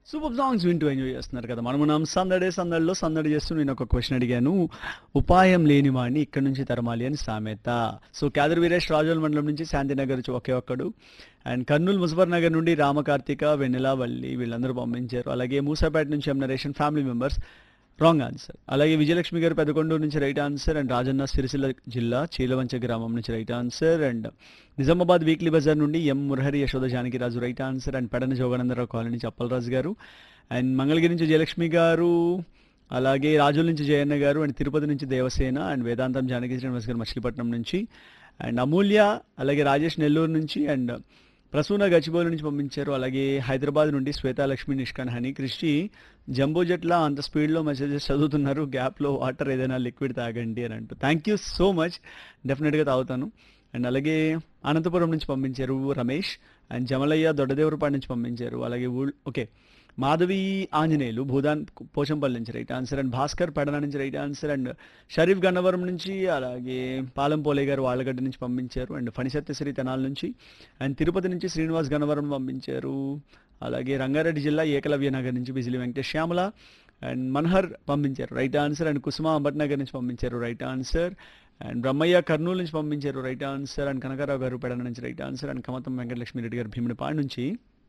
super songs వింటూ enjoy చేస్తున్నారు కదా మనం మనం సందడే సందడిలో సందడి చేస్తూ నేను ఒక క్వశ్చన్ అడిగాను ఉపాయం లేని వాడిని ఇక్కడ నుంచి తరమాలి అని సామెత సో క్యాదర్ వీరేష్ రాజోల్ మండలం నుంచి శాంతినగర్ నుంచి ఒకే ఒక్కడు అండ్ కర్నూలు ముజఫర్ నగర్ నుండి రామకార్తిక వెన్నెల వల్లి వీళ్ళందరూ పంపించారు అలాగే మూసాపేట నుంచి ఎం నరేషన్ ఫ్యామిలీ మెంబర్స్ రాంగ్ ఆన్సర్ అలాగే విజయలక్ష్మి గారు పెదకొండూరు నుంచి right answer and Rajanna Sircilla జిల్లా చీలవంచ గ్రామం నుంచి right answer and Nizamabad weekly బజార్ నుండి M Murahari Yashoda Janakiraju right answer and Pedana Joganandarao colony నుంచి అప్పలరాజు గారు అండ్ మంగళగిరి నుంచి జయలక్ష్మి గారు అలాగే రాజుల నుంచి జయన్న గారు అండ్ తిరుపతి నుంచి దేవసేన అండ్ వేదాంతం జానకి శ్రీనివాస్ గారు మచిలీపట్నం నుంచి అండ్ అమూల్య అలాగే రాజేష్ నెల్లూరు నుంచి అండ్ ప్రసూన గచ్చిబౌలి నుంచి పంపించారు అలాగే హైదరాబాద్ నుండి శ్వేతాలక్ష్మి నిష్కాన్ హనీ కృష్టి జంబో జట్ల అంత స్పీడ్లో మెసేజెస్ చదువుతున్నారు గ్యాప్లో వాటర్ ఏదైనా లిక్విడ్ తాగండి అని అంటూ థ్యాంక్ యూ సో మచ్ డెఫినెట్గా తాగుతాను అండ్ అలాగే అనంతపురం నుంచి పంపించారు రమేష్ అండ్ జమలయ్య దొడ్డదేవరపాడు నుంచి పంపించారు అలాగే ఊళ్ ఓకే మాధవి ఆంజనేయులు భూదాన్ పోచంపల్లి నుంచి right answer and Bhaskar Pedana నుంచి right answer and Sharif Gannavaram నుంచి అలాగే పాలెం పోలే గారు వాళ్ళగడ్డ నుంచి పంపించారు అండ్ ఫణిసత్యశ్రీ తెనాల నుంచి అండ్ తిరుపతి నుంచి శ్రీనివాస్ గన్నవరం పంపించారు అలాగే రంగారెడ్డి జిల్లా ఏకలవ్య నగర్ నుంచి బిజిలి వెంకటేష్ శ్యామల అండ్ మన్హర్ పంపించారు right answer and Kusuma Ambatnagar నుంచి పంపించారు right answer and Brahmaiah Kurnool నుంచి పంపించారు right answer and Kanakarao garu Pedana నుంచి right answer and Kamatham Venkatalakshmi Reddy garu Bheemudipadu నుంచి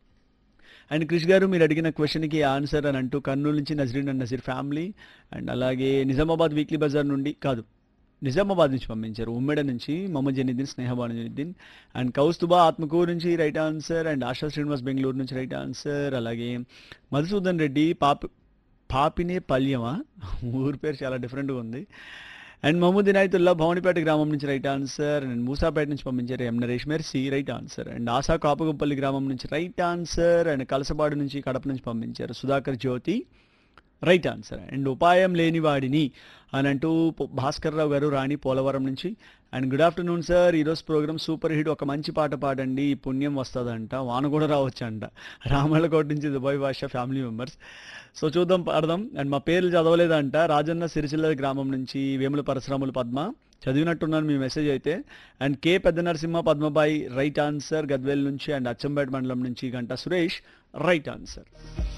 అండ్ క్రిష్ గారు మీరు అడిగిన క్వశ్చన్కి ఆన్సర్ అని అంటూ కర్నూలు నుంచి Nazreen and Nazeer family and అలాగే నిజామాబాద్ వీక్లీ బజార్ నుండి కాదు నిజామాబాద్ నుంచి పంపించారు ఉమ్మెడ నుంచి మొహమ్మద్ జనీద్దీన్ స్నేహబాన్ జనీద్దీన్ అండ్ కౌస్తుబా ఆత్మకూరు నుంచి right answer and Asha Srinivas Bengaluru నుంచి రైట్ ఆన్సర్ అలాగే మధుసూదన్ రెడ్డి పాపి పాపినే పల్యమా ఊరి పేరు చాలా డిఫరెంట్గా ఉంది అండ్ మహమూద్ ఇనాయతుల్లా భవనిపేట గ్రామం నుంచి రైట్ ఆన్సర్ అండ్ మూసాపేట నుంచి పంపించారు M Naresh Mercy right answer and Asha Kapuguppalli గ్రామం నుంచి రైట్ ఆన్సర్ అండ్ కలసబాడు నుంచి కడప నుంచి పంపించారు Sudhakar Jyothi right answer and ఉపాయం లేని వాడిని అని అంటూ పొ- భాస్కర్ రావు గారు రాణి పోలవరం నుంచి అండ్ గుడ్ ఆఫ్టర్నూన్ సార్ ఈరోజు ప్రోగ్రామ్ సూపర్ హిట్ ఒక మంచి పాట పాడండి పుణ్యం వస్తుందంట వాన కూడా రావచ్చు అంట రామళ్ళకోట నుంచి దుబాయ్ భాష ఫ్యామిలీ మెంబర్స్ సో చూద్దాం పాడదాం అండ్ మా పేర్లు చదవలేదంట రాజన్న సిరిసిల్ల గ్రామం నుంచి వేముల పరశురాములు పద్మ చదివినట్టున్నాను మీ మెసేజ్ అయితే and K Pedda Narasimha Padmabai right answer Gadwal నుంచి అండ్ అచ్చంపేట మండలం నుంచి గంట సురేష్ రైట్ ఆన్సర్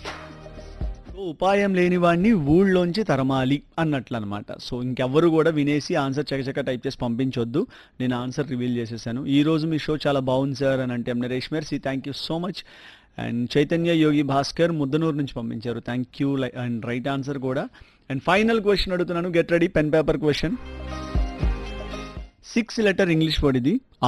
సో ఉపాయం లేని వాడిని ఊళ్ళోంచి తరమాలి అన్నట్లు అనమాట సో ఇంకెవ్వరు కూడా వినేసి ఆన్సర్ చకచక టైప్ చేసి పంపించొద్దు నేను ఆన్సర్ రివీల్ చేసేసాను ఈ రోజు మీ షో చాలా బాగుంది సార్ అని అంటే Naresh Mercy thank you so much and Chaitanya Yogi Bhaskar Muddanuru నుంచి పంపించారు thank you and right answer కూడా అండ్ ఫైనల్ క్వశ్చన్ అడుగుతున్నాను get ready pen paper question six letter English word ఇది